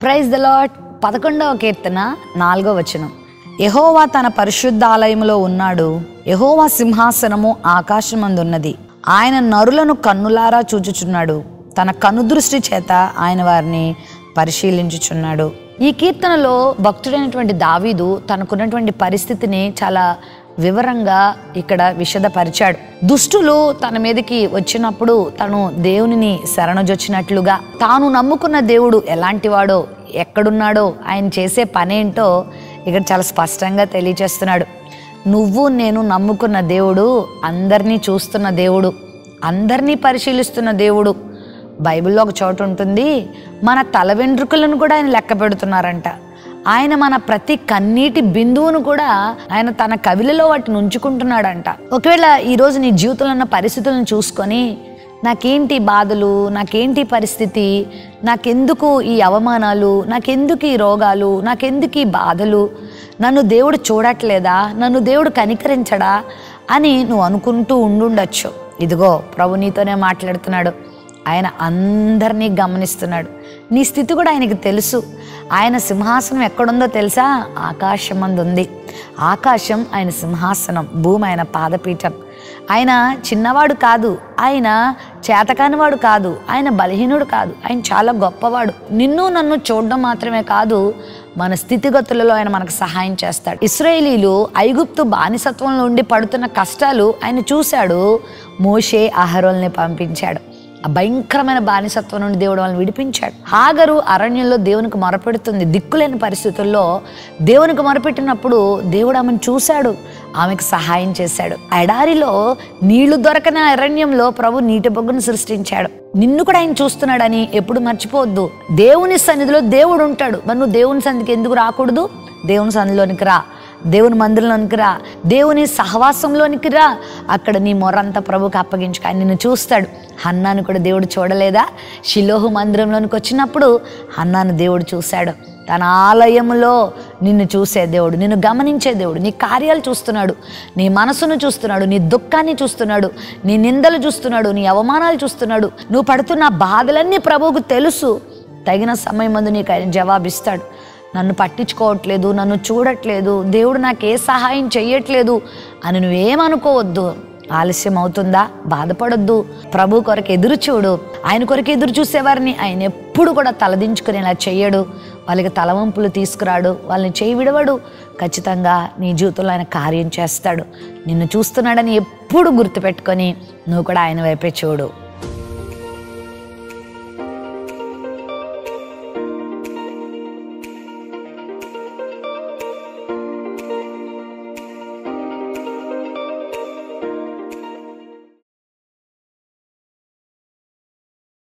praise the lot పదకొండవ కీర్తన నాలుగో వచనం యహోవా తన పరిశుద్ధాలయములో ఉన్నాడు యహోవా సింహాసనము ఆకాశమందున్నది ఆయన నరులను కన్నులారా చూచుచున్నాడు తన కనుదృష్టి చేత ఆయన వారిని పరిశీలించుచున్నాడు ఈ కీర్తనలో భక్తుడైనటువంటి దావీదు తనకున్నటువంటి పరిస్థితిని చాలా వివరంగా ఇక్కడ విషదపరిచాడు దుష్టులు తన మీదకి వచ్చినప్పుడు తను దేవునిని శరణజొచ్చినట్లుగా తాను నమ్ముకున్న దేవుడు ఎలాంటివాడో ఎక్కడున్నాడో ఆయన చేసే పనేంటో ఇక్కడ చాలా స్పష్టంగా తెలియచేస్తున్నాడు నువ్వు నేను నమ్ముకున్న దేవుడు అందరినీ చూస్తున్న దేవుడు అందరినీ పరిశీలిస్తున్న దేవుడు బైబిల్లో ఒక చోట ఉంటుంది మన తల వెంట్రుకలను కూడా ఆయన లెక్క పెడుతున్నారంట ఆయన మన ప్రతి కన్నీటి బిందువును కూడా ఆయన తన కవిలలో వాటిని ఉంచుకుంటున్నాడంట ఒకవేళ ఈరోజు నీ జీవితంలో ఉన్న పరిస్థితులను చూసుకొని నాకేంటి బాధలు నాకేంటి పరిస్థితి నాకెందుకు ఈ అవమానాలు నాకెందుకు ఈ రోగాలు నాకెందుకు ఈ బాధలు నన్ను దేవుడు చూడట్లేదా నన్ను దేవుడు కనికరించడా అని నువ్వు అనుకుంటూ ఉండుండొచ్చు ఇదిగో ప్రభు నీతోనే మాట్లాడుతున్నాడు ఆయన అందరినీ గమనిస్తున్నాడు నీ స్థితి కూడా ఆయనకి తెలుసు ఆయన సింహాసనం ఎక్కడుందో తెలుసా ఆకాశం మందు ఉంది ఆకాశం ఆయన సింహాసనం భూమి ఆయన పాదపీఠం ఆయన చిన్నవాడు కాదు ఆయన చేతకానివాడు కాదు ఆయన బలహీనుడు కాదు ఆయన చాలా గొప్పవాడు నిన్ను నన్ను చూడడం మాత్రమే కాదు మన స్థితిగతులలో ఆయన మనకు సహాయం చేస్తాడు ఇస్రాయేలీలు ఐగుప్తు బానిసత్వంలో ఉండి పడుతున్న కష్టాలు ఆయన చూశాడు మోషే అహరోల్ని పంపించాడు ఆ భయంకరమైన బానిసత్వం నుండి దేవుడు వాళ్ళని విడిపించాడు హాగరు అరణ్యంలో దేవునికి మొరపెడుతుంది దిక్కులేని పరిస్థితుల్లో దేవునికి మొరపెట్టినప్పుడు దేవుడు ఆమెను చూశాడు ఆమెకు సహాయం చేశాడు ఎడారిలో నీళ్లు దొరకని అరణ్యంలో ప్రభు నీటి బొగ్గును సృష్టించాడు నిన్ను కూడా ఆయన చూస్తున్నాడని ఎప్పుడు మర్చిపోవద్దు దేవుని సన్నిధిలో దేవుడు ఉంటాడు మరి నువ్వు దేవుని సన్నిధికి ఎందుకు రాకూడదు దేవుని సన్నిధిలోనికి రా దేవుని మందిరంలోనికి రా దేవుని సహవాసంలోనికి రా అక్కడ నీ మొరంతా ప్రభుకి అప్పగించుకు ఆయన నిన్ను చూస్తాడు హన్నాను కూడా దేవుడు చూడలేదా షిలోహు మందిరంలోనికి వచ్చినప్పుడు హన్నాను దేవుడు చూశాడు తన ఆలయములో నిన్ను చూసే దేవుడు నిన్ను గమనించే దేవుడు నీ కార్యాలు చూస్తున్నాడు నీ మనసును చూస్తున్నాడు నీ దుఃఖాన్ని చూస్తున్నాడు నీ నిందలు చూస్తున్నాడు నీ అవమానాలు చూస్తున్నాడు నువ్వు పడుతున్న బాధలన్నీ ప్రభువుకు తెలుసు తగిన సమయం ముందు నీకు ఆయన జవాబిస్తాడు నన్ను పట్టించుకోవట్లేదు నన్ను చూడట్లేదు దేవుడు నాకు ఏ సహాయం చెయ్యట్లేదు అని నువ్వేమనుకోవద్దు ఆలస్యం అవుతుందా బాధపడొద్దు ప్రభు కొరకు ఎదురు చూడు ఆయన కొరకు ఎదురు చూసేవారిని ఆయన ఎప్పుడు కూడా తలదించుకునేలా చెయ్యడు వాళ్ళకి తలవంపులు తీసుకురాడు వాళ్ళని చేయి విడవడు ఖచ్చితంగా నీ జీవితంలో ఆయన కార్యం చేస్తాడు నిన్ను చూస్తున్నాడని ఎప్పుడు గుర్తుపెట్టుకొని నువ్వు కూడా ఆయన వైపే చూడు